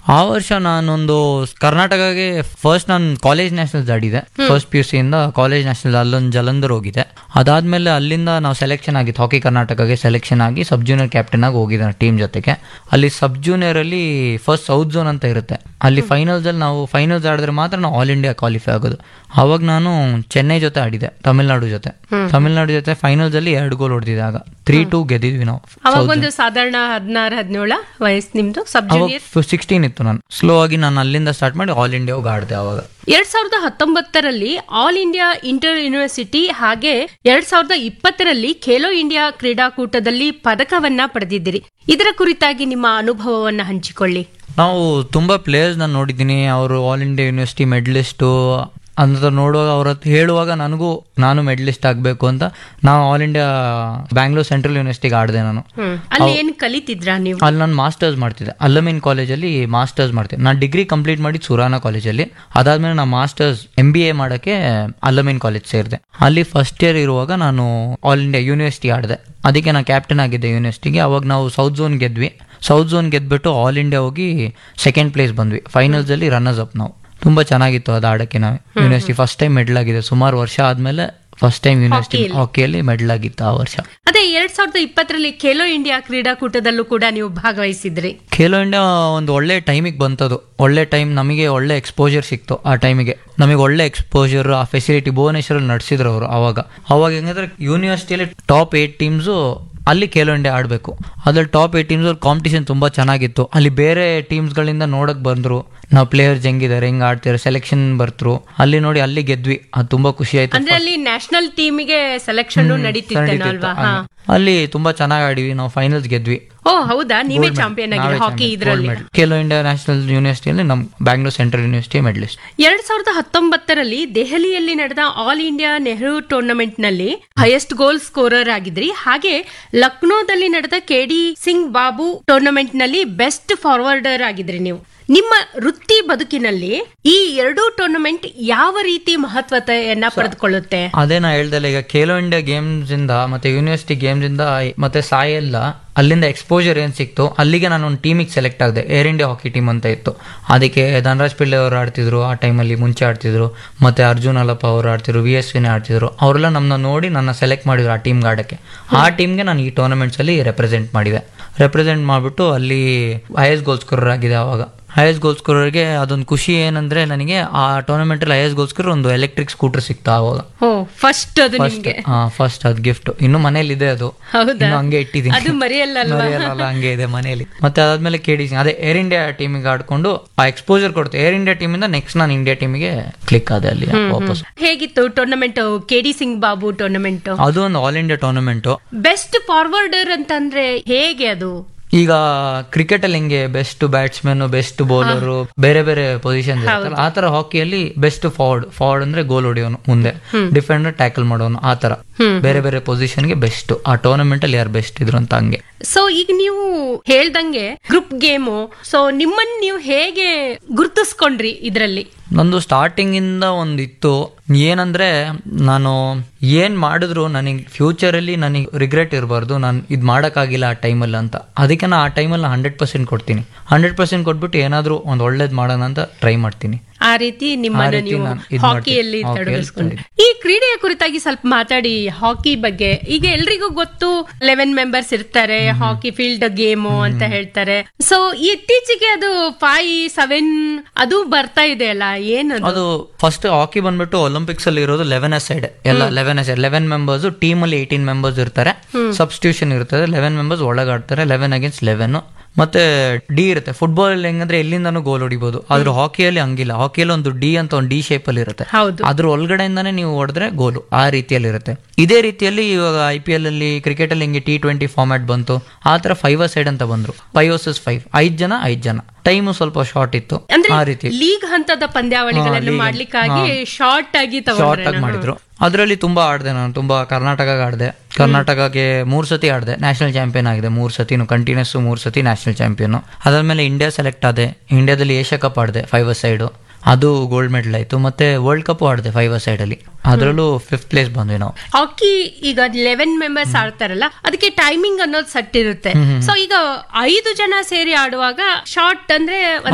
ಆ ವರ್ಷ ನಾನೊಂದು ಕರ್ನಾಟಕಗೆ ಫಸ್ಟ್ ನಾನು ಕಾಲೇಜ್ ನ್ಯಾಷನಲ್ಸ್ ಆಡಿದೆ ಫಸ್ಟ್ ಪಿ ಯು ಸಿಯಿಂದ ಕಾಲೇಜ್ ನ್ಯಾಷನಲ್ ಅಲ್ಲೊಂದು ಜಲಂಧರ್ ಹೋಗಿದೆ ಅದಾದ್ಮೇಲೆ ಅಲ್ಲಿಂದ ನಾವು ಸೆಲೆಕ್ಷನ್ ಆಗಿತ್ತು ಹಾಕಿ ಕರ್ನಾಟಕಗೆ ಸೆಲೆಕ್ಷನ್ ಆಗಿ ಸಬ್ ಜೂನಿಯರ್ ಕ್ಯಾಪ್ಟನ್ ಆಗಿ ಹೋಗಿದ್ದೆ ಟೀಮ್ ಜೊತೆಗೆ ಅಲ್ಲಿ ಸಬ್ ಜೂನಿಯರ್ ಅಲ್ಲಿ ಫಸ್ಟ್ ಸೌತ್ ಝೋನ್ ಅಂತ ಇರುತ್ತೆ ಅಲ್ಲಿ ಫೈನಲ್ಸ್ ಅಲ್ಲಿ ನಾವು ಫೈನಲ್ಸ್ ಆಡಿದ್ರೆ ಮಾತ್ರ ನಾವು ಆಲ್ ಇಂಡಿಯಾ ಕ್ವಾಲಿಫೈ ಆಗೋದು ಅವಾಗ ನಾನು ಚೆನ್ನೈ ಜೊತೆ ಆಡಿದೆ ತಮಿಳ್ನಾಡು ಜೊತೆ ತಮಿಳ್ನಾಡು ಜೊತೆ ಫೈನಲ್ಸ್ ಅಲ್ಲಿ ಎರಡು ಗೋಲ್ ಹೊಡೆದಿದೆ ಆಗ ತ್ರೀ ಟೂ ಗೆದ್ದಿದ್ವಿ ನಾವು ಅವಾಗ ಒಂದು ಸಾಧಾರಣ ಹದಿನಾರು ಹದಿನೇಳ ವಯಸ್ಸು ನಿಮ್ದು ಸಬ್ ಜೂನಿಯರ್ ಅವಾಗ ಸಿಕ್ಸ್ಟೀನ್ ಇತ್ತು ನಾನು ಸ್ಲೋ ಆಗಿ ನಾನು ಅಲ್ಲಿಂದ ಸ್ಟಾರ್ಟ್ ಮಾಡಿ ಆಲ್ ಇಂಡಿಯಾ ಹೋಗಿ ಆಡಿದೆ ಅವಾಗ ಎರಡ್ ಸಾವಿರದ ಹತ್ತೊಂಬತ್ತರಲ್ಲಿ ಆಲ್ ಇಂಡಿಯಾ ಇಂಟರ್ ಯೂನಿವರ್ಸಿಟಿ ಹಾಗೆ ಎರಡ್ ಸಾವಿರದ ಇಪ್ಪತ್ತರಲ್ಲಿ ಖೇಲೋ ಇಂಡಿಯಾ ಕ್ರೀಡಾಕೂಟದಲ್ಲಿ ಪದಕವನ್ನ ಪಡೆದಿದ್ದೀರಿ ಇದರ ಕುರಿತಾಗಿ ನಿಮ್ಮ ಅನುಭವವನ್ನ ಹಂಚಿಕೊಳ್ಳಿ ನಾವು ತುಂಬಾ ಪ್ಲೇಯರ್ಸ್ ನಾನು ನೋಡಿದ್ದೀನಿ ಅವರು ಆಲ್ ಇಂಡಿಯಾ ಯೂನಿವರ್ಸಿಟಿ ಮೆಡಲಿಸ್ಟು ಅಂತ ನೋಡುವಾಗ ಅವ್ರ ಹತ್ರ ಹೇಳುವಾಗ ನನಗೂ ನಾನು ಮೆಡಲಿಸ್ಟ್ ಆಗಬೇಕು ಅಂತ ನಾವು ಆಲ್ ಇಂಡಿಯಾ ಬ್ಯಾಂಗ್ಳೂರ್ ಸೆಂಟ್ರಲ್ ಯೂನಿವರ್ಸಿಟಿಗೆ ಆಡಿದೆ ನಾನು ಹ್ಮ್ ಅಲ್ಲಿ ಏನ್ ಕಲಿತಿದ್ರಾ ನೀವು ಅಲ್ಲಿ ನಾನು ಮಾಸ್ಟರ್ಸ್ ಮಾಡ್ತಿದ್ದೆ ಅಲ್ಲಮೀನ್ ಕಾಲೇಜಲ್ಲಿ ಮಾಸ್ಟರ್ಸ್ ಮಾಡ್ತಿದ್ದೆ ನಾನು ಡಿಗ್ರಿ ಕಂಪ್ಲೀಟ್ ಮಾಡಿ ಸುರಾನ ಕಾಲೇಜಲ್ಲಿ ಅದಾದ್ಮೇಲೆ ನಾನು ಮಾಸ್ಟರ್ಸ್ ಎಂ ಬಿ ಎ ಮಾಡೋಕ್ಕೆ ಅಲ್ಲಮೀನ್ ಕಾಲೇಜ್ ಸೇರಿದೆ ಅಲ್ಲಿ ಫಸ್ಟ್ ಇಯರ್ ಇರುವಾಗ ನಾನು ಆಲ್ ಇಂಡಿಯಾ ಯೂನಿವರ್ಸಿಟಿ ಆಡಿದೆ ಅದಕ್ಕೆ ನಾನು ಕ್ಯಾಪ್ಟನ್ ಆಗಿದ್ದೆ ಯೂನಿವರ್ಸಿಟಿಗೆ ಅವಾಗ ನಾವು ಸೌತ್ ಝೋನ್ ಗೆದ್ವಿ ಸೌತ್ ಝೋನ್ ಗೆದ್ಬಿಟ್ಟು ಆಲ್ ಇಂಡಿಯಾ ಹೋಗಿ ಸೆಕೆಂಡ್ ಪ್ಲೇಸ್ ಬಂದ್ವಿ ಫೈನಲ್ಸ್ ಅಲ್ಲಿ ರನ್ನರ್ಸ್ ಅಪ್ ನಾವು ತುಂಬಾ ಚೆನ್ನಾಗಿತ್ತು ಅದು ಆಡಕ್ಕೆ ನಾವು ಯೂನಿವರ್ಸಿಟಿ ಫಸ್ಟ್ ಟೈಮ್ ಮೆಡಲ್ ಆಗಿದೆ ಸುಮಾರು ವರ್ಷ ಆದ್ಮೇಲೆ ಫಸ್ಟ್ ಟೈಮ್ ಯೂನಿವರ್ಸಿಟಿ ಹಾಕಿಯಲ್ಲಿ ಮೆಡಲ್ ಆಗಿತ್ತು ಆ ವರ್ಷ ಅದೇ ಎರಡ್ ಸಾವಿರದ ಇಪ್ಪತ್ತರಲ್ಲಿ ಖೇಲೋ ಇಂಡಿಯಾ ಕ್ರೀಡಾಕೂಟದಲ್ಲೂ ಕೂಡ ನೀವು ಭಾಗವಹಿಸಿದ್ರಿ ಖೇಲೋ ಇಂಡಿಯಾ ಒಂದು ಒಳ್ಳೆ ಟೈಮಿಗೆ ಬಂತದು ಒಳ್ಳೆ ಟೈಮ್ ನಮಗೆ ಒಳ್ಳೆ ಎಕ್ಸ್ಪೋಜರ್ ಸಿಕ್ತು ಆ ಟೈಮಿಗೆ ನಮಗೆ ಒಳ್ಳೆ ಎಕ್ಸ್ಪೋಜರ್ ಆ ಫೆಸಿಲಿಟಿ ಭುವನೇಶ್ವರಲ್ಲಿ ನಡೆಸಿದ್ರು ಅವರು ಅವಾಗ ಅವಾಗ ಹೆಂಗಂದ್ರೆ ಯೂನಿವರ್ಸಿಟಿಯಲ್ಲಿ ಟಾಪ್ ಏಟ್ ಟೀಮ್ಸು ಅಲ್ಲಿ ಖೇಲೋ ಇಂಡಿಯಾ ಆಡಬೇಕು ಅದ್ರಲ್ಲಿ ಟಾಪ್ ಏಟ್ ಟೀಮ್ಸ್ ಕಾಂಪಿಟೇಷನ್ ತುಂಬಾ ಚೆನ್ನಾಗಿತ್ತು ಅಲ್ಲಿ ಬೇರೆ ಟೀಮ್ಸ್ಗಳಿಂದ ನೋಡಕ್ ಬಂದ್ರು ನಾವು ಪ್ಲೇಯರ್ಸ್ ಹೆಂಗಿದ್ದಾರೆ ಹೆಂಗ್ ಆಡ್ತಿದ್ದಾರೆ ಸೆಲೆಕ್ಷನ್ ಬರ್ತರು ಅಲ್ಲಿ ನೋಡಿ ಅಲ್ಲಿ ಗೆದ್ವಿ ಅದು ತುಂಬಾ ಖುಷಿ ಆಯ್ತು ಅಂದ್ರೆ ಅಲ್ಲಿ ನ್ಯಾಷನಲ್ ಟೀಮಿಗೆ ಸೆಲೆಕ್ಷನ್ ನಡೀತಿತ್ತೇನೋ ಅಲ್ವಾ ಹಾ ಅಲ್ಲಿ ತುಂಬಾ ಚೆನ್ನಾಗಿ ಆಡಿವಿ ನಾವು ಫೈನಲ್ಸ್ ಗೆದ್ವಿ ಓ ಹೌದಾ ನೀವೇ ಚಾಂಪಿಯನ್ ಆಗಿರಿ ಹಾಕಿ ಇದರಲ್ಲಿ ಖೇಲೋ ಇಂಡಿಯಾ ನ್ಯಾಷನಲ್ ಯೂನಿವರ್ಸಿಟಿಯಲ್ಲಿ ನಮ್ ಬ್ಯಾಂಗ್ಳೂರ್ ಸೆಂಟ್ರಲ್ ಯೂನಿವರ್ಸಿಟಿ ಮೆಡಲಿಸ್ಟ್ ಎರಡ್ ಸಾವಿರದ ಹತ್ತೊಂಬತ್ತರಲ್ಲಿ ದೆಹಲಿಯಲ್ಲಿ ನಡೆದ ಆಲ್ ಇಂಡಿಯಾ ನೆಹರು ಟೂರ್ನಮೆಂಟ್ ನಲ್ಲಿ ಹೈಯೆಸ್ಟ್ ಗೋಲ್ ಸ್ಕೋರರ್ ಆಗಿದ್ರಿ ಹಾಗೆ ಲಕ್ನೋದಲ್ಲಿ ನಡೆದ ಕೆಡಿ ಸಿಂಗ್ ಬಾಬು ಟೂರ್ನಮೆಂಟ್ ನಲ್ಲಿ ಬೆಸ್ಟ್ ಫಾರ್ವರ್ಡರ್ ಆಗಿದ್ರಿ ನೀವು ನಿಮ್ಮ ವೃತ್ತಿ ಬದುಕಿನಲ್ಲಿ ಈ ಎರಡೂ ಟೂರ್ನಮೆಂಟ್ ಯಾವ ರೀತಿ ಮಹತ್ವತೆಯನ್ನ ಪಡೆದುಕೊಳ್ಳುತ್ತೆ ಅದೇ ನಾ ಹೇಳ್ದಲ್ಲ ಈಗ ಖೇಲೋ ಇಂಡಿಯಾ ಗೇಮ್ಸ್ ಇಂದ ಮತ್ತೆ ಯೂನಿವರ್ಸಿಟಿ ಗೇಮ್ಸ್ ಇಂದ ಮತ್ತೆ ಸಾಯಿ ಎಲ್ಲ ಅಲ್ಲಿಂದ ಎಕ್ಸ್ಪೋಜರ್ ಏನ್ ಸಿಕ್ತು ಅಲ್ಲಿಗೆ ನಾನು ಒಂದು ಟೀಮಿಗೆ ಸೆಲೆಕ್ಟ್ ಆಗಿದೆ ಏರ್ ಇಂಡಿಯಾ ಹಾಕಿ ಟೀಮ್ ಅಂತ ಇತ್ತು ಅದಕ್ಕೆ ಧನರಾಜ್ ಪಿಳ್ಳೆ ಅವರು ಆಡ್ತಿದ್ರು ಆ ಟೈಮಲ್ಲಿ ಮುಂಚೆ ಆಡ್ತಿದ್ರು ಮತ್ತೆ ಅರ್ಜುನ್ ಅಲ್ಲಪ್ಪ ಅವರು ಆಡ್ತಿದ್ರು ವಿ ಎಸ್ ವಿನೇ ಆಡ್ತಿದ್ರು ಅವರೆಲ್ಲ ನಮ್ಮನ್ನ ನೋಡಿ ನನ್ನ ಸೆಲೆಕ್ಟ್ ಮಾಡಿದ್ರು ಆ ಟೀಮ್ಗೆ ಆಡಕ್ಕೆ ಆ ಟೀಮ್ಗೆ ನಾನು ಈ ಟೂರ್ನಮೆಂಟ್ಸ್ ಅಲ್ಲಿ ರೆಪ್ರೆಸೆಂಟ್ ಮಾಡಿದೆ ರೆಪ್ರೆಸೆಂಟ್ ಮಾಡಿಬಿಟ್ಟು ಅಲ್ಲಿ ಹೈಯೆಸ್ಟ್ ಗೋಲ್ ಸ್ಕೋರರ್ ಆಗಿದೆ ಅವಾಗ ಹೈಯೆಸ್ಟ್ ಗೋಲ್ ಸ್ಕೋರರ್ಗೆ ಅದೊಂದು ಖುಷಿ ಏನಂದ್ರೆ ನನಗೆ ಆ ಟೂರ್ನಮೆಂಟ್ ಅಲ್ಲಿ ಹೈಯೆಸ್ಟ್ ಗೋಲ್ ಸ್ಕೋರ್ ಒಂದು ಎಲೆಕ್ಟ್ರಿಕ್ ಸ್ಕೂಟರ್ ಸಿಕ್ತಾ ಅವಾಗ ಓ ಫಸ್ಟ್ ಅದು ಫಸ್ಟ್ ನಿಮ್ಗೆ ಫಸ್ಟ್ ಅದು ಗಿಫ್ಟ್ ಇನ್ನು ಮನೇಲಿ ಇದೆ ಅದು ಹೌದಾ ಇನ್ನು ಹಂಗೆ ಇಟ್ಟಿದ್ದೀನಿ ಅದು ಮರೆಯಲ್ಲ ಅಲ್ವಾ ಮರೆಯಲ್ಲ, ಹಂಗೆ ಇದೆ ಮನೆಯಲ್ಲಿ ಮತ್ತೆ ಅದಾದ್ಮೇಲೆ ಕೆಡಿ ಅದೇ ಏರ್ ಇಂಡಿಯಾ ಟೀಮಿಗೆ ಆಡ್ಕೊಂಡು ಆ ಎಕ್ಸ್ಪೋಜರ್ ಕೊಡ್ತು ಏರ್ ಇಂಡಿಯಾ ಟೀಮಿಂದ ನೆಕ್ಸ್ಟ್ ನಾನು ಇಂಡಿಯಾ ಟೀಮಿಗೆ ಕ್ಲಿಕ್ ಆದೆ ಅಲ್ಲಿ ವಾಪಸ್ ಹೇಗಿತ್ತು tournament KD Singh Babu tournament ಅದು ಒಂದು all India tournament best forwarder ಅಂತಂದ್ರೆ ಹೇಗೆ ಅದು ಈಗ ಕ್ರಿಕೆಟ್ ಅಲ್ಲಿ ಹಿಂಗೆ ಬೆಸ್ಟ್ ಬ್ಯಾಟ್ಸ್ಮನ್ ಬೆಸ್ಟ್ ಬೌಲರ್ ಬೇರೆ ಬೇರೆ ಪೊಸಿಷನ್ ಇರುತ್ತಲ್ಲ ಆ ತರ ಹಾಕಿಯಲ್ಲಿ ಬೆಸ್ಟ್ ಫಾರ್ವರ್ಡ್ ಫಾರ್ವರ್ಡ್ ಅಂದ್ರೆ ಗೋಲ್ ಹೊಡಿಯೋನು ಮುಂದೆ ಡಿಫೆಂಡರ್ ಟ್ಯಾಕಲ್ ಮಾಡೋನು ಆ ತರ ಬೇರೆ ಬೇರೆ ಪೊಸಿಷನ್ ಗೆ ಬೆಸ್ಟ್ ಆ ಟೂರ್ನಮೆಂಟ್ ಅಲ್ಲಿ ಯಾರು ಬೆಸ್ಟ್ ಇದ್ರು ಅಂತ ಹಂಗೆ ಸೊ ಈಗ ನೀವು ಹೇಳ್ದಂಗೆ ಗ್ರೂಪ್ ಗೇಮು ಸೊ ನಿಮ್ಮನ್ನ ನೀವು ಹೇಗೆ ಗುರುತಿಸ್ಕೊಂಡ್ರಿ ಇದರಲ್ಲಿ ನಂದು ಸ್ಟಾರ್ಟಿಂಗ್ ಇಂದ ಒಂದಿತ್ತು ಏನಂದ್ರೆ ನಾನು ಏನ್ ಮಾಡಿದ್ರು ನನಗೆ ಫ್ಯೂಚರ್ ಅಲ್ಲಿ ನನಗೆ ರಿಗ್ರೆಟ್ ಇರಬಾರ್ದು ನಾನು ಇದು ಮಾಡೋಕ್ಕಾಗಿಲ್ಲ ಆ ಟೈಮಲ್ಲಿ ಅಂತ ಅದಕ್ಕೆ ನಾನು ಆ ಟೈಮಲ್ಲಿ ಹಂಡ್ರೆಡ್ ಪರ್ಸೆಂಟ್ ಕೊಡ್ತೀನಿ ಹಂಡ್ರೆಡ್ ಪರ್ಸೆಂಟ್ ಕೊಟ್ಬಿಟ್ಟು ಏನಾದರೂ ಒಂದು ಒಳ್ಳೇದು ಮಾಡೋಣ ಅಂತ ಟ್ರೈ ಮಾಡ್ತೀನಿ ಆ ರೀತಿ ನಿಮ್ಮನ್ನ ರೀತಿ ನೀವು ನಾನು ಇದ್ ಹಾಕಿಯಲ್ಲಿ ಮಾಡ್ತೀನಿ. ತೊಡಗಿಸ್ಕೊಂಡ್ರಿ ಈ ಕ್ರೀಡೆಯ ಕುರಿತಾಗಿ ಸ್ವಲ್ಪ ಮಾತಾಡಿ ಹಾಕಿ ಬಗ್ಗೆ ಈಗ ಎಲ್ರಿಗೂ ಗೊತ್ತು ಲೆವೆನ್ ಮೆಂಬರ್ಸ್ ಇರ್ತಾರೆ ಹಾಕಿ ಫೀಲ್ಡ್ ಗೇಮು ಅಂತ ಹೇಳ್ತಾರೆ ಸೊ ಇತ್ತೀಚೆಗೆ ಅದು ಫೈವ್ ಸೆವೆನ್ ಅದು ಬರ್ತಾ ಇದೆ ಅಲ್ಲ ಏನದು ಅದು ಫಸ್ಟ್ ಹಾಕಿ ಬಂದ್ಬಿಟ್ಟು ಒಲಿಂಪಿಕ್ಸ್ ಅಲ್ಲಿ ಇರೋದು ಲೆವೆನ್ ಎಸ್ ಸೈಡ್ ಎಲ್ಲ elevens eleven members team ಅಲ್ಲಿ ಏಯ್ಟೀನ್ ಮೆಂಬರ್ಸ್ ಇರ್ತಾರೆ ಸಬ್ಸ್ಟಿಟ್ಯೂಷನ್ ಇರ್ತದೆ ಲೆವೆನ್ ಮೆಂಬರ್ಸ್ ಒಳಗೆ ಆಡ್ತಾರೆ ಲೆವೆನ್ ಅಗೇನ್ಸ್ಟ್ ಲೆವೆನ್ ಮತ್ತೆ ಡಿ ಇರುತ್ತೆ ಫುಟ್ಬಾಲ್ ಅಲ್ಲಿ ಹೆಂಗಂದ್ರೆ ಎಲ್ಲಿಂದಾನು ಗೋಲ್ ಹೊಡಿಬಹುದು ಆದ್ರೆ ಹಾಕಿಯಲ್ಲಿ ಹಂಗಿಲ್ಲ ಹಾಕಿಯಲ್ಲಿ ಒಂದು ಡಿ ಅಂತ ಒಂದು ಡಿ ಶೇಪ್ ಅಲ್ಲಿ ಇರುತ್ತೆ ಹೌದು ಅದ್ರ ಒಳಗಡೆಯಿಂದಾನೇ ನೀವು ಹೊಡೆದ್ರೆ ಗೋಲು ಆ ರೀತಿಯಲ್ಲಿ ಇರುತ್ತೆ ಇದೇ ರೀತಿಯಲ್ಲಿ ಇವಾಗ ಐ ಪಿ ಎಲ್ ಅಲ್ಲಿ ಕ್ರಿಕೆಟ್ ಅಲ್ಲಿ ಹಿಂಗೆ ಟಿ ಟ್ವೆಂಟಿ ಫಾರ್ಮ್ಯಾಟ್ ಬಂತು ಆ ತರ ಫೈವ್ ಸೈಡ್ ಅಂತ ಬಂದ್ರು ಫೈವ್ ವರ್ಸಸ್ ಫೈವ್ ಐದ್ ಜನ ಐದ್ ಜನ ಟೈಮು ಸ್ವಲ್ಪ ಶಾರ್ಟ್ ಇತ್ತು ಅಂದ್ರೆ ಆ ರೀತಿ ಲೀಗ್ ಹಂತದ ಪಂದ್ಯಾವಳಿಗಳನ್ನು ಮಾಡ್ಲಿಕ್ಕಾಗಿ ಶಾರ್ಟ್ ಆಗಿ ಶಾರ್ಟ್ ತಗೊಂಡ್ರೆ ಆಗಿ ಮಾಡಿದ್ರು ಅದರಲ್ಲಿ ತುಂಬಾ ಆಡಿದೆ ನಾನು ತುಂಬಾ ಕರ್ನಾಟಕ ಆಡಿದೆ ಕರ್ನಾಟಕಕ್ಕೆ ಮೂರ್ ಸತಿ ಆಡಿದೆ ನ್ಯಾಷನಲ್ ಚಾಂಪಿಯನ್ ಆಗಿದೆ ಮೂರ್ ಸತಿ ಕಂಟಿನ್ಯೂಸ್ ಮೂರ್ ಸತಿ ನ್ಯಾಷನಲ್ ಚಾಂಪಿಯನ್ ಅದಾದ್ಮೇಲೆ ಇಂಡಿಯಾ ಸೆಲೆಕ್ಟ್ ಆದೆ ಇಂಡಿಯಾದಲ್ಲಿ ಏಷ್ಯಾ ಕಪ್ ಆಡಿದೆ ಫೈವ್ ಸೈಡ್ ಅದು ಗೋಲ್ಡ್ ಮೆಡಲ್ ಆಯ್ತು ಮತ್ತೆ ವರ್ಲ್ಡ್ ಕಪ್ ಆಡಿದೆ ಫೈವ್ ಸೈಡ್ ಅಲ್ಲಿ ಅದರಲ್ಲೂ ಫಿಫ್ತ್ ಪ್ಲೇಸ್ ಬಂದ್ವಿ ನಾವು ಹಾಕಿ ಈಗ ಲೆವೆನ್ ಮೆಂಬರ್ಸ್ ಆಡ್ತಾರಲ್ಲ ಅದಕ್ಕೆ ಟೈಮಿಂಗ್ ಅನ್ನೋದು ಸೆಟ್ ಇರುತ್ತೆ ಸೊ ಈಗ ಐದು ಜನ ಸೇರಿ ಆಡುವಾಗ ಶಾರ್ಟ್ ಅಂದ್ರೆ